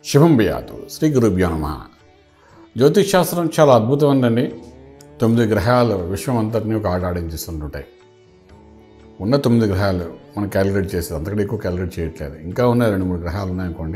శుభం బియాతు శ్రీ గురుభ్యో నమ జ్యోతిష్ శాస్త్రం చాలా అద్భుతమైనదండి తొమ్మిది గ్రహాలు విశ్వం అంతటిని ఒక ఆట ఆడించేస్తుంటాయి ఉన్న తొమ్మిది గ్రహాలు మనం క్యాలిక్యులేట్ చేసేది అంతకంటే ఎక్కువ క్యాలిక్యులేట్ చేయట్లేదు ఇంకా ఉన్నాయి రెండు మూడు గ్రహాలు ఉన్నాయనుకోండి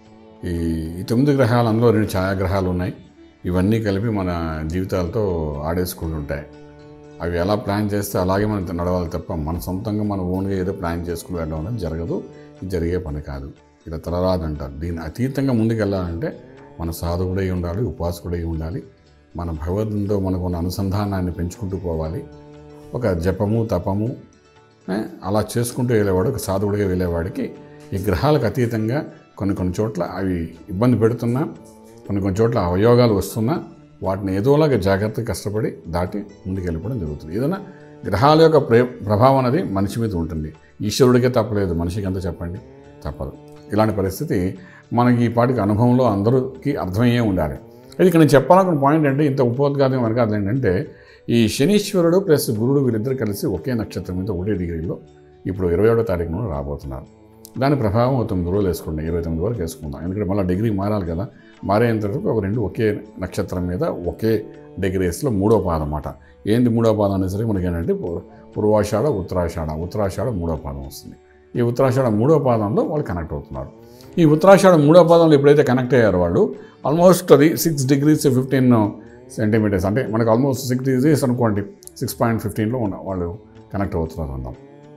ఈ ఈ తొమ్మిది గ్రహాలు అందులో రెండు ఛాయాగ్రహాలు ఉన్నాయి ఇవన్నీ కలిపి మన జీవితాలతో ఆడేసుకుంటుంటాయి అవి ఎలా ప్లాన్ చేస్తే అలాగే మనం నడవాలి తప్ప మన సొంతంగా మన ఓన్గా ఏదో ప్లాన్ చేసుకుని వెళ్ళడం అనేది జరగదు ఇది జరిగే పని కాదు ఇలా తలరాదంటారు దీన్ని అతీతంగా ముందుకు వెళ్ళాలంటే మన సాధకుడై ఉండాలి ఉపాసకుడై ఉండాలి మన భగవద్తో మనకు ఉన్న అనుసంధానాన్ని పెంచుకుంటూ పోవాలి ఒక జపము తపము ఏ, అలా చేసుకుంటూ వెళ్ళేవాడు ఒక సాధకుడిగా వెళ్ళేవాడికి ఈ గ్రహాలకు అతీతంగా కొన్ని కొన్ని చోట్ల అవి ఇబ్బంది పెడుతున్నా కొన్ని కొన్ని చోట్ల అవయోగాలు వస్తున్నా వాటిని ఏదోలాగా జాగ్రత్తగా కష్టపడి దాటి ముందుకు వెళ్ళిపోవడం జరుగుతుంది ఏదైనా గ్రహాల యొక్క ప్రే ప్రభావం అనేది మనిషి మీద ఉంటుంది ఈశ్వరుడికే తప్పలేదు మనిషికి ఎంత చెప్పండి తప్పదు ఇలాంటి పరిస్థితి మనకి ఈ పాటికి అనుభవంలో అందరికీ అర్థమయ్యే ఉండాలి అయితే ఇక్కడ నేను చెప్పాలనుకున్న పాయింట్ అంటే ఇంత ఉపోద్ఘాతం వెనక అది ఏంటంటే ఈ శనీశ్వరుడు ప్లస్ గురుడు వీళ్ళిద్దరు కలిసి ఒకే నక్షత్రం మీద ఒకటే డిగ్రీలో ఇప్పుడు ఇరవై ఏడో తారీఖున రాబోతున్నారు దాని ప్రభావం ఒక తొమ్మిది రోజులు వేసుకోండి ఇరవై తొమ్మిది వరకు వేసుకుందాం ఎందుకంటే మళ్ళీ డిగ్రీ మారాలి కదా మారేంత వరకు ఒక రెండు ఒకే నక్షత్రం మీద ఒకే డిగ్రీస్లో మూడో పాదం అన్నమాట ఏంటి మూడో పాదం అనేసరికి మనకి ఏంటంటే పు- పూర్వాషాఢ ఉత్తరాషాఢ ఉత్తరాషాఢ మూడో పాదం వస్తుంది ఈ ఉత్తరాషాఢ మూడో పాదంలో వాళ్ళు కనెక్ట్ అవుతున్నారు ఈ ఉత్తరాషాఢ మూడో పాదంలో ఎప్పుడైతే కనెక్ట్ అయ్యారో వాళ్ళు ఆల్మోస్ట్ అది సిక్స్ డిగ్రీస్ ఫిఫ్టీన్ సెంటీమీటర్స్ అంటే మనకు ఆల్మోస్ట్ సిక్స్ డిగ్రీస్ అనుకోండి సిక్స్ పాయింట్ ఫిఫ్టీన్లో ఉన్న వాళ్ళు కనెక్ట్ అవుతున్నారు అందాం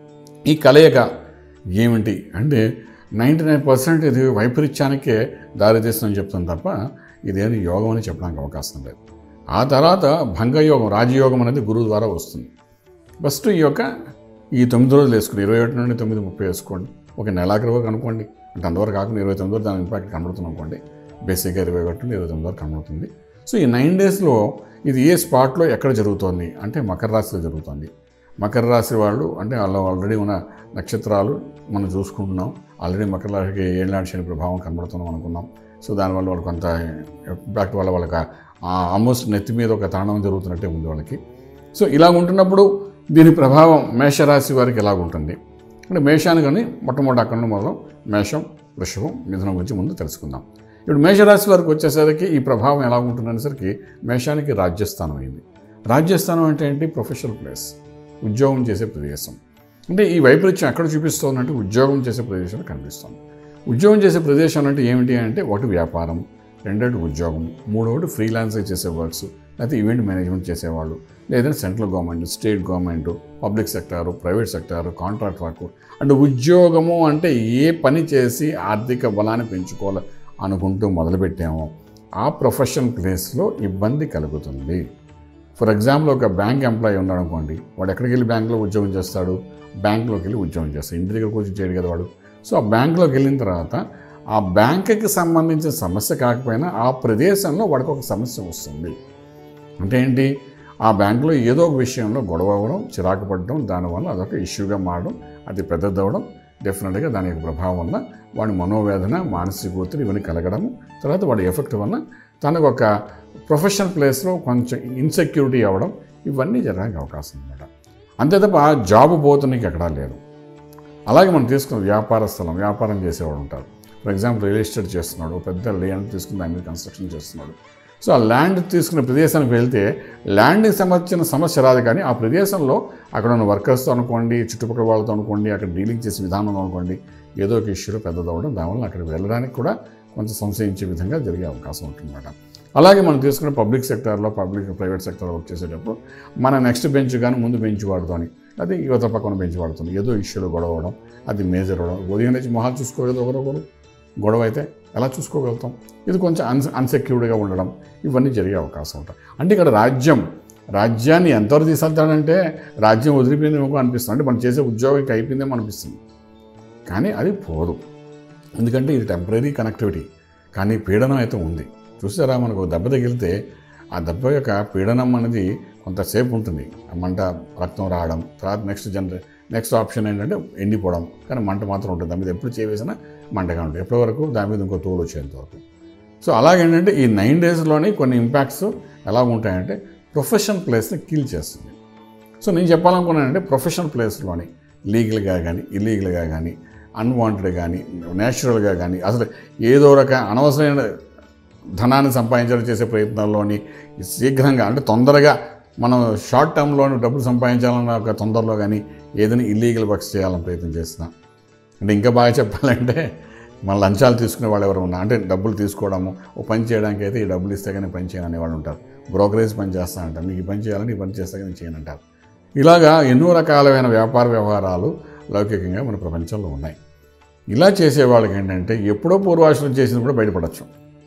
ఈ కలయిక ఏమిటి అంటే నైంటీ నైన్ పర్సెంట్ ఇది వైపరీత్యానికే దారితీస్తుందని చెప్తుంది తప్ప ఇదేమి యోగం అని చెప్పడానికి అవకాశం లేదు ఆ తర్వాత భంగయోగం రాజయోగం అనేది గురువు ద్వారా వస్తుంది ఫస్ట్ ఈ యొక్క ఈ తొమ్మిది రోజులు వేసుకోండి ఇరవై ఒకటి నుండి తొమ్మిది ముప్పై వేసుకోండి ఒక నెలాఖరి వరకు అనుకోండి అంటే అంతవరకు కాకుండా ఇరవై తొమ్మిది వరకు దాని ఇంపాక్ట్ కనబడుతుంది అనుకోండి బేసిక్గా ఇరవై ఒకటి నుండి ఇరవై తొమ్మిది వరకు కనబడుతుంది సో ఈ నైన్ డేస్లో ఇది ఏ స్పాట్లో ఎక్కడ జరుగుతోంది అంటే మకర రాశిలో జరుగుతుంది మకర రాశి వాళ్ళు అంటే వాళ్ళు ఆల్రెడీ ఉన్న నక్షత్రాలు మనం చూసుకుంటున్నాం ఆల్రెడీ మకర రాశికి ఏళ్ళనాటి శని ప్రభావం కనబడుతున్నాం అనుకున్నాం సో దానివల్ల వాళ్ళకి కొంత ఇంపాక్ట్ వల్ల వాళ్ళకి ఆల్మోస్ట్ నెత్తి మీద ఒక తాండవం జరుగుతున్నట్టే ఉంది వాళ్ళకి సో ఇలా ఉంటున్నప్పుడు దీని ప్రభావం మేషరాశి వారికి ఎలా ఉంటుంది అంటే మేషాన్ని కానీ మొట్టమొదటి అక్కడ నుండి మొదలు మేషం వృషభం మిథునం గురించి ముందు తెలుసుకుందాం ఇప్పుడు మేషరాశి వారికి వచ్చేసరికి ఈ ప్రభావం ఎలా ఉంటుంది అనేసరికి మేషానికి రాజ్యస్థానం అయింది రాజ్యస్థానం అంటే ఏంటి ప్రొఫెషనల్ ప్లేస్ ఉద్యోగం చేసే ప్రదేశం అంటే ఈ వైపరీత్యం ఎక్కడ చూపిస్తోందంటే ఉద్యోగం చేసే ప్రదేశంలో కనిపిస్తుంది ఉద్యోగం చేసే ప్రదేశం అంటే ఏమిటి అంటే ఒకటి వ్యాపారం రెండోటి ఉద్యోగం మూడోటి ఫ్రీలాన్సింగ్ చేసే వర్క్స్ లేకపోతే ఈవెంట్ మేనేజ్మెంట్ చేసేవాళ్ళు లేదంటే central government state government public sector private sector contract work అంటే ఉద్యోగము అంటే ఏ పని చేసి ఆర్థిక బలాన్ని పెంచుకోవాలి అనుకుంటూ మొదలుపెట్టామో ఆ ప్రొఫెషన్ ప్లేస్లో ఇబ్బంది కలుగుతుంది ఫర్ ఎగ్జాంపుల్ ఒక బ్యాంక్ ఎంప్లాయీ ఉన్నాడు అనుకోండి వాడు ఎక్కడికి వెళ్ళి బ్యాంకులో ఉద్యోగం చేస్తాడు బ్యాంకులోకి వెళ్ళి ఉద్యోగం చేస్తాడు ఇంటి దగ్గర కూర్చొని చేయడు కదా వాడు సో ఆ బ్యాంకులోకి వెళ్ళిన తర్వాత ఆ బ్యాంకుకి సంబంధించిన సమస్య కాకపోయినా ఆ ప్రదేశంలో వాడికి ఒక సమస్య వస్తుంది అంటే ఏంటి ఆ బ్యాంకులో ఏదో ఒక విషయంలో గొడవ అవ్వడం చిరాకు పడడం దానివల్ల అదొక ఇష్యూగా మారడం అది పెద్దదవడం డెఫినెట్గా దాని యొక్క ప్రభావం వల్ల వాడి మనోవేదన మానసిక ఒత్తిడి ఇవన్నీ కలగడము తర్వాత వాడి ఎఫెక్ట్ వల్ల తనకు ఒక ప్రొఫెషనల్ ప్లేస్లో కొంచెం ఇన్సెక్యూరిటీ అవ్వడం ఇవన్నీ జరగడానికి అవకాశం అనమాట అంతే తప్ప జాబ్ పోతున్నకి ఎక్కడా లేదు అలాగే మనం తీసుకున్న వ్యాపార స్థలం వ్యాపారం చేసేవాడు ఉంటారు ఫర్ ఎగ్జాంపుల్ రియల్ ఎస్టేట్ చేస్తున్నాడు ఒక పెద్ద ల్యాండ్ తీసుకుని దాని మీద కన్స్ట్రక్షన్ చేస్తున్నాడు సో ఆ ల్యాండ్ తీసుకునే ప్రదేశానికి వెళ్తే ల్యాండ్కి సంబంధించిన సమస్య రాదు కానీ ఆ ప్రదేశంలో అక్కడ ఉన్న వర్కర్స్తో అనుకోండి చుట్టుపక్కల వాళ్ళతో అనుకోండి అక్కడ డీలింగ్ చేసే విధానం అనుకోండి ఏదో ఒక ఇష్యూలో పెద్దదవడం దానివల్ల అక్కడికి వెళ్ళడానికి కూడా కొంచెం సంశయించే విధంగా జరిగే అవకాశం ఉంటుందన్నమాట అలాగే మనం తీసుకునే పబ్లిక్ సెక్టార్లో పబ్లిక్ ప్రైవేట్ సెక్టార్లో వర్క్ చేసేటప్పుడు మన నెక్స్ట్ బెంచ్ కానీ ముందు బెంచ్ వాడుతోని అది యువత పక్కన బెంచ్ వాడుతుంది ఏదో ఇష్యూలో గొడవ అవడం అది మేజర్ అవడం ఉదయం నుంచి మొహాలు చూసుకోగలదు ఒకరొకరు గొడవ అయితే ఎలా చూసుకోగలుగుతాం ఇది కొంచెం అన్ అన్సెక్యూర్డ్గా ఉండడం ఇవన్నీ జరిగే అవకాశం ఉంటాయి అంటే ఇక్కడ రాజ్యం రాజ్యాన్ని ఎంతవరకు తీసుకెళ్తాడంటే రాజ్యం వదిలిపోయిందేమో అనిపిస్తుంది అంటే మనం చేసే ఉద్యోగం అయిపోయిందేమో అనిపిస్తుంది కానీ అది పోదు ఎందుకంటే ఇది టెంపరీ కనెక్టివిటీ కానీ పీడనం అయితే ఉంది చూసారా మనకు దెబ్బ తగిలితే ఆ దెబ్బ యొక్క పీడనం అనేది కొంతసేపు ఉంటుంది ఆ మంట రక్తం రావడం తర్వాత నెక్స్ట్ జనరే నెక్స్ట్ ఆప్షన్ ఏంటంటే ఎండిపోవడం కానీ మంట మాత్రం ఉంటుంది దాని మీద ఎప్పుడు చేవేసినా మంటగా ఉంటుంది ఎప్పటి వరకు దాని మీద ఇంకో తోలు వచ్చేంత వరకు సో అలాగేంటంటే ఈ నైన్ డేస్లోని కొన్ని ఇంపాక్ట్స్ ఎలా ఉంటాయంటే ప్రొఫెషనల్ ప్లేస్ని కిల్ చేస్తుంది సో నేను చెప్పాలనుకున్నానంటే ప్రొఫెషనల్ ప్లేస్లోని లీగల్గా కానీ ఇల్లీగల్గా కానీ అన్వాంటెడ్ కానీ న్యాచురల్గా కానీ అసలు ఏదో రక అనవసరమైన ధనాన్ని సంపాదించడం చేసే ప్రయత్నాల్లోని శీఘ్రంగా అంటే తొందరగా మనం షార్ట్ టర్మ్లోని డబ్బులు సంపాదించాలన్న ఒక తొందరలో కానీ ఏదైనా ఇల్లీగల్ వర్క్స్ చేయాలని ప్రయత్నం చేస్తున్నాం అంటే ఇంకా బాగా చెప్పాలంటే మన లంచాలు తీసుకునే వాళ్ళు ఎవరు ఉన్నా అంటే డబ్బులు తీసుకోవడము ఓ పని చేయడానికి అయితే ఈ డబ్బులు ఇస్తే కానీ పని చేయను అనేవాళ్ళు ఉంటారు బ్రోకరేజ్ పని చేస్తా అంటారు మీకు ఈ పని చేయాలని ఈ పని చేస్తే కానీ చేయను అంటారు ఇలాగా ఎన్నో రకాలైన వ్యాపార వ్యవహారాలు లౌకికంగా మన ప్రపంచంలో ఉన్నాయి ఇలా చేసే వాళ్ళకి ఏంటంటే ఎప్పుడో పూర్వాశ్రం చేసినప్పుడు బయటపడచ్చు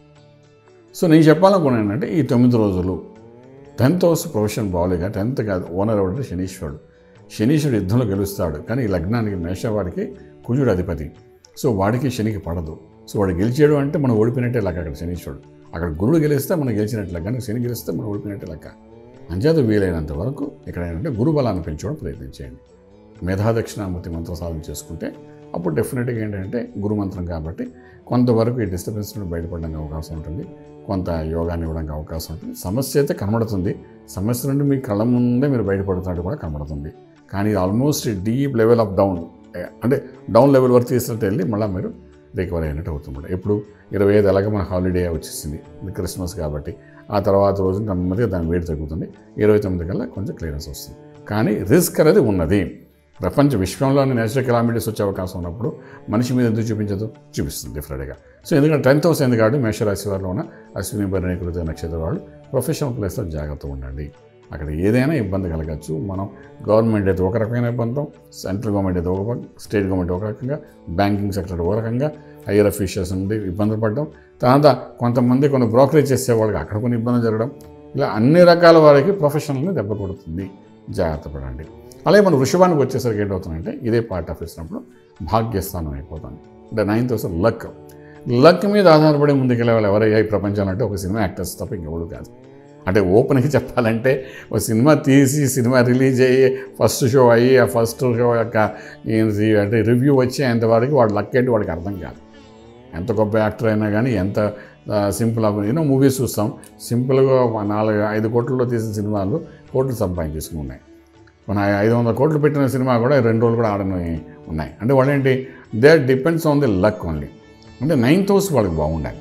సో నేను చెప్పాలనుకున్నాను ఏంటంటే ఈ తొమ్మిది రోజులు టెన్త్ హౌస్ ప్రొఫెషన్ బాగోలేక టెన్త్ కాదు ఓనర్ ఎవడంటే శనీశ్వరుడు శనీశ్వరుడు యుద్ధంలో గెలుస్తాడు కానీ ఈ లగ్నానికి మేషవాడికి కుజుడు అధిపతి సో వాడికి శనికి పడదు సో వాడు గెలిచాడు అంటే మనం ఓడిపోయినట్టే లెక్క అక్కడ శనీశ్వరుడు అక్కడ గురుడు గెలిస్తే మనం గెలిచినట్టు లెక్క కానీ శని గెలిస్తే మనం ఓడిపోయినట్టే లెక్క అంచేత వీలైనంత వరకు ఇక్కడ ఏంటంటే గురు బలాన్ని పెంచడం ప్రయత్నించేయండి మేధాదక్షిణామూర్తి మంత్ర సాధన చేసుకుంటే అప్పుడు డెఫినెట్గా ఏంటంటే గురు మంత్రం కాబట్టి కొంతవరకు ఈ డిస్టర్బెన్స్ నుండి బయటపడడానికి అవకాశం ఉంటుంది కొంత యోగాన్ని ఇవ్వడానికి అవకాశం ఉంటుంది సమస్య అయితే కనబడుతుంది సమస్య నుండి మీ కళ్ళ ముందే మీరు బయటపడుతున్నట్టు కూడా కనబడుతుంది కానీ almost deep level of down అంటే డౌన్ లెవెల్ వరకు తీసినట్టు వెళ్ళి మళ్ళీ మీరు రికవర్ అయినట్టు అవుతుంది ఎప్పుడు ఇరవై ఐదు అలాగే మన హాలిడే వచ్చేసింది ఇది క్రిస్మస్ కాబట్టి ఆ తర్వాత రోజు నెమ్మదిగా దాని వేడి తగ్గుతుంది ఇరవై తొమ్మిది కల్లా కొంచెం క్లియరెన్స్ వస్తుంది కానీ రిస్క్ అనేది ఉన్నది ప్రపంచ విశ్వంలోని నేచురల్ కెలామిటీస్ వచ్చే అవకాశం ఉన్నప్పుడు మనిషి మీద ఎందుకు చూపించదు చూపిస్తుంది డెఫినెట్గా సో ఎందుకంటే టెన్త్ హౌస్ ఎందుకు కాబట్టి మేషరాశి వారిలో ఉన్న అశ్విని భరణి కృత నక్షత్ర వాళ్ళు ప్రొఫెషనల్ ప్లేస్లో జాగ్రత్తగా ఉండండి అక్కడ ఏదైనా ఇబ్బంది కలగచ్చు మనం గవర్నమెంట్ అయితే ఒక రకమైన ఇబ్బంది సెంట్రల్ గవర్నమెంట్ అయితే ఒక పక్క, స్టేట్ గవర్నమెంట్ ఒక రకంగా బ్యాంకింగ్ సెక్టర్ ఒక రకంగా హయ్యర్ అఫీషియల్స్ నుండి ఇబ్బందులు పడడం తర్వాత కొంతమంది కొన్ని బ్రోకరేజ్ చేసే వాళ్ళకి అక్కడ కొన్ని ఇబ్బందులు జరగడం ఇలా అన్ని రకాల వారికి ప్రొఫెషనల్ని దెబ్బ కొడుతుంది జాగ్రత్త పడండి అలాగే మన వృషభానికి వచ్చేసరికి ఏంటవుతుందంటే ఇదే పార్ట్ ఆఫ్ ఇచ్చినప్పుడు భాగ్యస్థానం అయిపోతుంది అంటే నైన్త్ వస్తే లక్ లక్ మీద ఆధారపడి ముందుకెళ్ళే వాళ్ళు ఎవరయ్యా ఈ ప్రపంచంలో అంటే ఒక సినిమా యాక్టర్స్ తప్ప ఇంకెవడు కాదు అంటే ఓపెన్గా చెప్పాలంటే ఒక సినిమా తీసి సినిమా రిలీజ్ అయ్యి ఫస్ట్ షో అయ్యి ఆ ఫస్ట్ షో యొక్క ఏంటి అంటే రివ్యూ వచ్చేంతవరకు వాడు లక్ ఏంటి వాడికి అర్థం కాదు ఎంత గొప్ప యాక్టర్ అయినా కానీ ఎంత సింపుల్ ఎన్నో మూవీస్ చూస్తాం సింపుల్గా నాలుగు ఐదు కోట్లలో తీసిన సినిమాలు కోట్లు సంపాదించేసుకుని ఉన్నాయి మన ఐదు వందల కోట్లు పెట్టిన సినిమా కూడా రెండు రోజులు కూడా ఆడని ఉన్నాయి అంటే వాళ్ళేంటి they depends on the luck only అంటే నైన్త్ హౌస్ వాళ్ళకి బాగుండాలి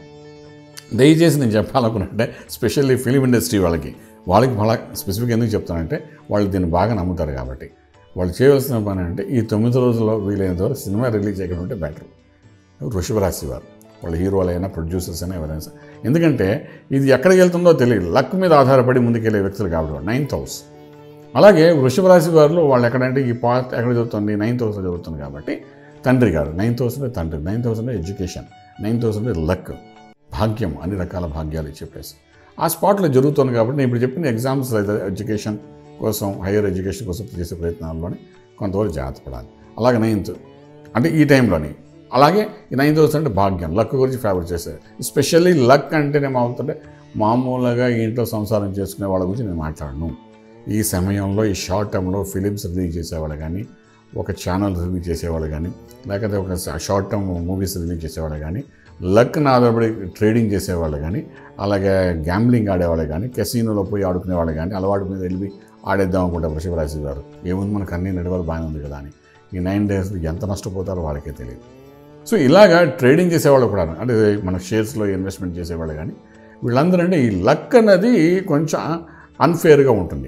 దయచేసి నేను చెప్పాలనుకున్నట్టే స్పెషల్లీ ఫిలిం ఇండస్ట్రీ వాళ్ళకి వాళ్ళకి బాగా స్పెసిఫిక్ ఎందుకు చెప్తానంటే వాళ్ళు దీన్ని బాగా నమ్ముతారు కాబట్టి వాళ్ళు చేయవలసిన పని అంటే ఈ తొమ్మిది రోజుల్లో వీలైనంత వరకు సినిమా రిలీజ్ చేయకుండా ఉంటే బెటర్ వృషభ రాశి వారు వాళ్ళ హీరోలైనా ప్రొడ్యూసర్స్ అయినా ఎవరైనా సరే. ఎందుకంటే ఇది ఎక్కడికి వెళ్తుందో తెలియదు లక్ మీద ఆధారపడి ముందుకెళ్ళే వ్యక్తులు కాబట్టి నైన్త్ హౌస్ అలాగే వృషభ రాశి వారిలో వాళ్ళు ఎక్కడంటే ఈ పార్ట్ ఎక్కడ చదువుతుంది నైన్త్ హౌస్లో చదువుతుంది కాబట్టి తండ్రి గారు నైన్త్ హౌస్ అంటే తండ్రి నైన్త్ హౌస్ అంటే ఎడ్యుకేషన్ నైన్త్ హౌస్ అంటే లక్ భాగ్యం అన్ని రకాల భాగ్యాలు ఇచ్చే ప్లేస్ ఆ స్పాట్లో జరుగుతుంది కాబట్టి నేను ఇప్పుడు చెప్పిన ఎగ్జామ్స్ ఎడ్యుకేషన్ కోసం హైయర్ ఎడ్యుకేషన్ కోసం చేసే ప్రయత్నాల్లోనే కొంతవరకు జాగ్రత్త పడాలి అలాగే నైన్త్ అంటే ఈ టైంలోని అలాగే ఈ నైన్త్ హౌస్ అంటే భాగ్యం లక్ గురించి ఫేవర్ చేసేది స్పెషల్లీ లక్ అంటేనే మామూలుతుంటే మామూలుగా ఈ ఇంట్లో సంసారం చేసుకునే వాళ్ళ గురించి నేను మాట్లాడను ఈ సమయంలో ఈ షార్ట్ టర్మ్లో ఫిలిమ్స్ రిలీజ్ చేసేవాళ్ళు కానీ ఒక ఛానల్ రిలీజ్ చేసేవాళ్ళు కానీ లేకపోతే ఒక షార్ట్ టర్మ్ మూవీస్ రిలీజ్ చేసేవాళ్ళు కానీ లక్ని ఆధారపడి ట్రేడింగ్ చేసేవాళ్ళు కానీ అలాగే గ్యాంబ్లింగ్ ఆడేవాళ్ళు కానీ కెసినోలో పోయి ఆడుకునే వాళ్ళు కానీ అలవాటు మీద వెళ్ళి ఆడేద్దాం అనుకుంటే వృషభ రాశి గారు ఏముంది మనకు అన్ని నడవాలి బాగానే ఉంది కదా అని ఈ నైన్ డేస్ ఎంత నష్టపోతారో వాళ్ళకే తెలియదు సో ఇలాగా ట్రేడింగ్ చేసేవాళ్ళు కూడా అంటే మన షేర్స్లో ఇన్వెస్ట్మెంట్ చేసేవాళ్ళు కానీ వీళ్ళందరూ అంటే ఈ లక్ అన్నది కొంచెం అన్ఫేర్గా ఉంటుంది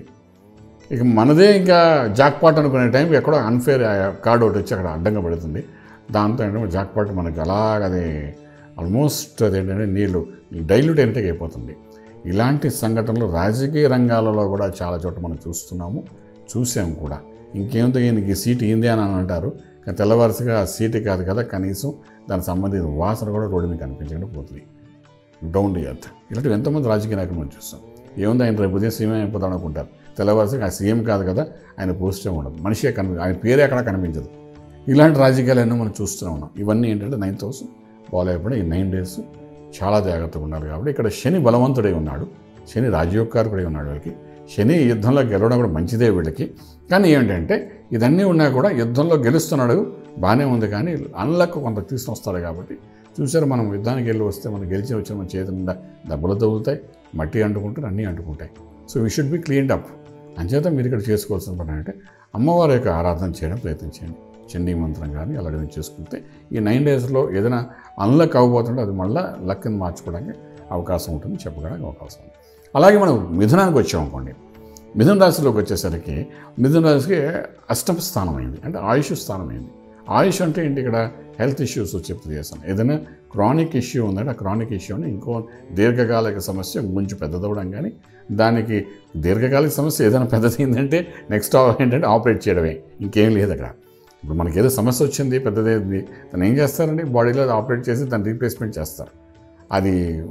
ఇక మనదే ఇంకా జాక్పాట్ అనుకునే టైంకి ఎక్కడో అన్ఫేర్ కార్డ్ ఒకటి వచ్చి అక్కడ అడ్డంగా పడుతుంది దాంతో ఏంటంటే జాక్పాట్ మనకి అలాగది ఆల్మోస్ట్ అదేంటంటే నీళ్ళు డైల్యూట్ అయినట్టుగా అయిపోతుంది ఇలాంటి సంఘటనలు రాజకీయ రంగాలలో కూడా చాలా చోట్ల మనం చూస్తున్నాము చూసాము కూడా ఇంకేంతో ఈయనకి ఈ సీటు ఏంది అని అంటారు కానీ తెల్లవారుసగా ఆ సీటు కాదు కదా కనీసం దానికి సంబంధించిన వాసన కూడా రోడ్డు మీద కనిపించకుండా పోతుంది డౌన్ టు ఎర్త్ ఇలాంటివి ఎంతోమంది రాజకీయ నాయకులు మనం చూస్తాం ఏముంది ఆయన రేపు ఉదయం సీఎం అయిపోతాడు అనుకుంటారు తెల్లవారుసగా ఆ సీఎం కాదు కదా ఆయన పోస్టే ఉండదు మనిషే కనిపి ఆయన పేరే ఎక్కడ కనిపించదు ఇలాంటి రాజకీయాలు ఎన్నో మనం చూస్తూనే ఉన్నాం ఇవన్నీ ఏంటంటే నైన్త్ హౌస్ బాగాలేకపోతే ఈ నైన్ డేస్ చాలా జాగ్రత్తగా ఉండాలి కాబట్టి ఇక్కడ శని బలవంతుడై ఉన్నాడు శని రాజయోగకారకుడై ఉన్నాడు వీళ్ళకి శని యుద్ధంలో గెలవడం కూడా మంచిదే వీళ్ళకి కానీ ఏంటంటే ఇదన్నీ ఉన్నా కూడా యుద్ధంలో గెలుస్తున్నాడు బాగానే ఉంది కానీ అన్లక్ కొంత తీసుకొని వస్తాడు కాబట్టి చూసారు మనం యుద్ధానికి వెళ్ళి వస్తే మనం గెలిచి వచ్చిన మన చేతి నిండా దెబ్బలు తగులుతాయి మట్టి అంటుకుంటారు అన్నీ అంటుకుంటాయి so we should be cleaned up అంచేత మీరు ఇక్కడ చేసుకోవాల్సిన పని అంటే అమ్మవారి యొక్క ఆరాధన చేయడం ప్రయత్నించండి చండీ మంత్రం కానీ అలాగే చేసుకుంటే ఈ నైన్ డేస్లో ఏదైనా అన్లక్ అవ్వబోతుంటే అది మళ్ళీ లక్ని మార్చుకోవడానికి అవకాశం ఉంటుంది చెప్పడానికి అవకాశం ఉంది అలాగే మనం మిథునానికి వచ్చామనుకోండి మిథున రాశిలోకి వచ్చేసరికి మిథున రాశికి అష్టమ స్థానం అయింది అంటే ఆయుష్ స్థానం అయింది ఆయుష్ అంటే ఏంటి ఇక్కడ హెల్త్ ఇష్యూస్ చెప్తూ చేస్తాను ఏదైనా క్రానిక్ ఇష్యూ ఉందంటే ఆ క్రానిక్ ఇష్యూని ఇంకో దీర్ఘకాలిక సమస్య కొంచెం పెద్దదవడం కానీ దానికి దీర్ఘకాలిక సమస్య ఏదైనా పెద్దదైందంటే నెక్స్ట్ ఏంటంటే ఆపరేట్ చేయడమే ఇంకేం లేదు అక్కడ ఇప్పుడు మనకి ఏదో సమస్య వచ్చింది పెద్దదైంది తను ఏం చేస్తారండి బాడీలో ఆపరేట్ చేసి దాన్ని రీప్లేస్మెంట్ చేస్తారు అది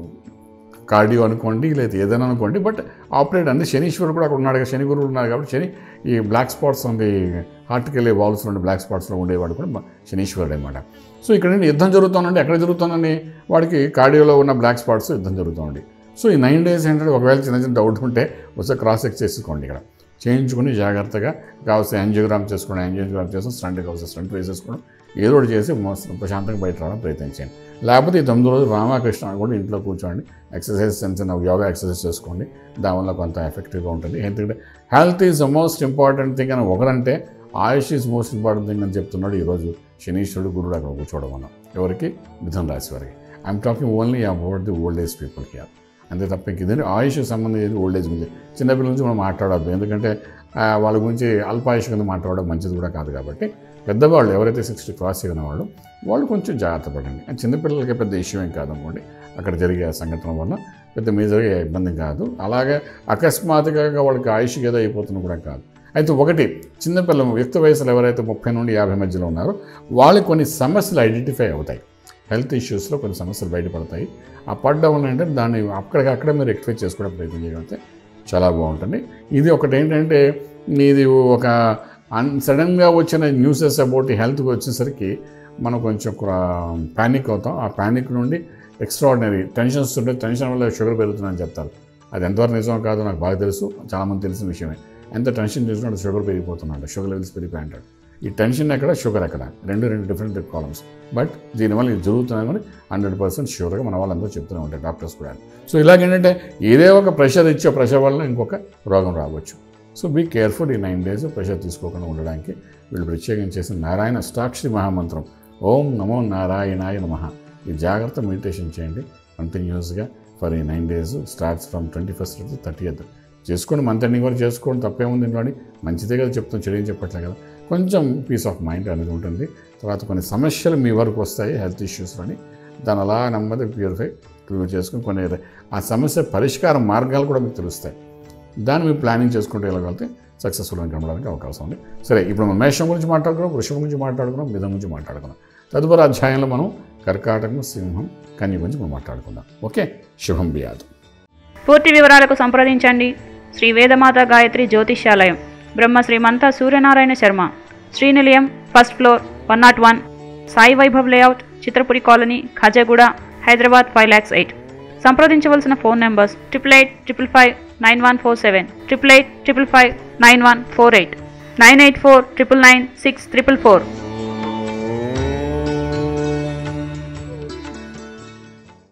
కార్డియో అనుకోండి లేదా ఏదైనా అనుకోండి బట్ ఆపరేట్ అంటే శనీశ్వరుడు కూడా అక్కడ ఉన్నాడు కదా శని గురువు ఉన్నారు కాబట్టి శని ఈ బ్లాక్ స్పాట్స్ ఉంది హార్ట్కి వెళ్ళే వాల్స్ ఉండే బ్లాక్ స్పాట్స్లో ఉండేవాడు కూడా మ- శనీశ్వరుడు అనమాట సో ఇక్కడ నుండి యుద్ధం జరుగుతుందండి ఎక్కడ జరుగుతుందని వాడికి కార్డియోలో ఉన్న బ్లాక్ స్పాట్స్ యుద్ధం జరుగుతుంది సో ఈ నైన్ డేస్ ఏంటంటే ఒకవేళ చిన్న చిన్న డౌట్ ఉంటే ఒకసారి క్రాస్ చెక్ చేసుకోండి ఇక్కడ చేయించుకుని జాగ్రత్తగా కావాల్సిన యాంజియోగ్రామ్ చేసుకోండి యాంజియోగ్రామ్ చేసుకుని స్టంట్ కావాల్సిన స్టంట్ వేసేసుకోవడం ఏదో ఒకటి చేసి మోస్త- ప్రశాంతంగా బయట రావడం ప్రయత్నించండి లేకపోతే ఈ తొమ్మిది రోజులు రామకృష్ణ కూడా ఇంట్లో కూర్చోండి ఎక్సర్సైజ్ చిన్న చిన్న యోగా ఎక్సర్సైజ్ చేసుకోండి దానివల్ల కొంత ఎఫెక్టివ్గా ఉంటుంది ఎందుకంటే health is the most important thing అని ఒకరంటే ఆయుష్ ఈజ్ మోస్ట్ ఇంపార్టెంట్ థింగ్ అని చెప్తున్నాడు ఈరోజు శనీశ్వరుడు గురుడు అక్కడ కూర్చోవడం మనం ఎవరికి మిథున రాశి వారికి I'm talking only about the old age people here అంతే తప్ప ఇంక ఇదే ఆయుష్ సంబంధించి ఓల్డ్ ఏజ్ గురించి చిన్నపిల్లల నుంచి మనం మాట్లాడద్దు ఎందుకంటే ఆ, వాళ్ళ గురించి అల్పాయుష్ కింద మాట్లాడడం మంచిది కూడా కాదు కాబట్టి పెద్దవాళ్ళు ఎవరైతే సిక్స్టీ క్రాస్ అయిన వాళ్ళు వాళ్ళు కొంచెం జాగ్రత్త పడండి అండ్ చిన్నపిల్లలకి పెద్ద ఇష్యూ ఏం కాదనుకోండి అక్కడ జరిగే సంఘటన వల్ల పెద్ద మేజర్గా ఇబ్బంది కాదు అలాగే అకస్మాత్తుగా వాళ్ళకి ఆయుష్ ఏదో అయిపోతున్నా కూడా కాదు అయితే ఒకటి చిన్నపిల్లలు యుక్త వయసులో ఎవరైతే ముప్పై నుండి యాభై మధ్యలో ఉన్నారో వాళ్ళకి కొన్ని సమస్యలు ఐడెంటిఫై అవుతాయి హెల్త్ ఇష్యూస్లో కొన్ని సమస్యలు బయటపడతాయి ఆ పడ్డం వల్ల ఏంటంటే దాన్ని అక్కడికక్కడే మీరు రెక్టిఫై చేసుకోవడం ప్రయత్నం చేయగలిగితే చాలా బాగుంటుంది ఇది ఒకటి ఏంటంటే ఇది ఒక అన్ సడన్గా వచ్చిన న్యూసెస్ అబౌట్ హెల్త్కి వచ్చేసరికి మనం కొంచెం ప్యానిక్ అవుతాం ఆ ప్యానిక్ నుండి ఎక్స్ట్రాడినరీ టెన్షన్స్ ఉంటే టెన్షన్ వల్ల షుగర్ పెరుగుతుందని చెప్తారు అది ఎంతవరకు నిజం కాదో నాకు బాగా తెలుసు చాలామంది తెలిసిన విషయమే ఎంత టెన్షన్ తీసుకుంటే షుగర్ పెరిగిపోతున్నాడు షుగర్ లెవెల్స్ పెరిగిపోయి అంటాడు ఈ టెన్షన్ ఎక్కడ షుగర్ ఎక్కడ రెండు రెండు డిఫరెంట్ ప్రాబ్లమ్స్ బట్ దీనివల్ల ఇది జరుగుతున్నాయి కానీ హండ్రెడ్ పర్సెంట్ షూర్గా మన వాళ్ళందరూ చెప్తూనే ఉంటారు డాక్టర్స్ కూడా సో ఇలాగేంటంటే ఏదే ఒక ప్రెషర్ ఇచ్చే ప్రెషర్ వల్ల ఇంకొక రోగం రావచ్చు సో బీ కేర్ఫుల్ ఈ నైన్ డేస్ ప్రెషర్ తీసుకోకుండా ఉండడానికి వీళ్ళు ప్రత్యేకించేసి నారాయణ అష్టాక్షరి మహామంత్రం ఓం నమో నారాయణాయ నమ ఈ జాగ్రత్త మెడిటేషన్ చేయండి కంటిన్యూస్గా ఫర్ ఈ nine days starts from twenty first to thirty చేసుకోండి మంత్ ఎండింగ్ వరకు చేసుకోండి తప్పేముంది ఇంట్లో మంచిదే కదా చెప్తాం చెడు ఏం చెప్పట్లే కదా కొంచెం పీస్ ఆఫ్ మైండ్ అనేది ఉంటుంది తర్వాత కొన్ని సమస్యలు మీ వరకు వస్తాయి హెల్త్ ఇష్యూస్లోని దాని అలా నెమ్మది ప్యూరిఫై క్లియర్ చేసుకుని కొన్ని ఆ సమస్య పరిష్కార మార్గాలు కూడా మీకు తెలుస్తాయి దాన్ని మీరు ప్లానింగ్ చేసుకుంటే వెళ్ళగలిగితే సక్సెస్ఫుల్గా కనబడడానికి అవకాశం ఉంది సరే ఇప్పుడు మనం మేషం గురించి మాట్లాడుకున్నాం వృషభం గురించి మాట్లాడుకున్నాం మిథం గురించి మాట్లాడుకున్నాం తదుపరి అధ్యాయంలో మనం కర్కాటకం సింహం కన్య గురించి మనం మాట్లాడుకుందాం ఓకే శుభం బియాదు పూర్తి వివరాలకు సంప్రదించండి Shri Vedamata Gayatri Jyotishyalayam Brahma Srimanta Suryanarayana Sharma Srinilayam first floor one nought one Sai Vaibhav layout Chitrapuri colony Khajaguda Hyderabad five lakhs eight సంప్రదించవలసిన phone numbers triple eight triple five nine one four seven triple eight triple five nine one four eight nine eight four triple nine six triple four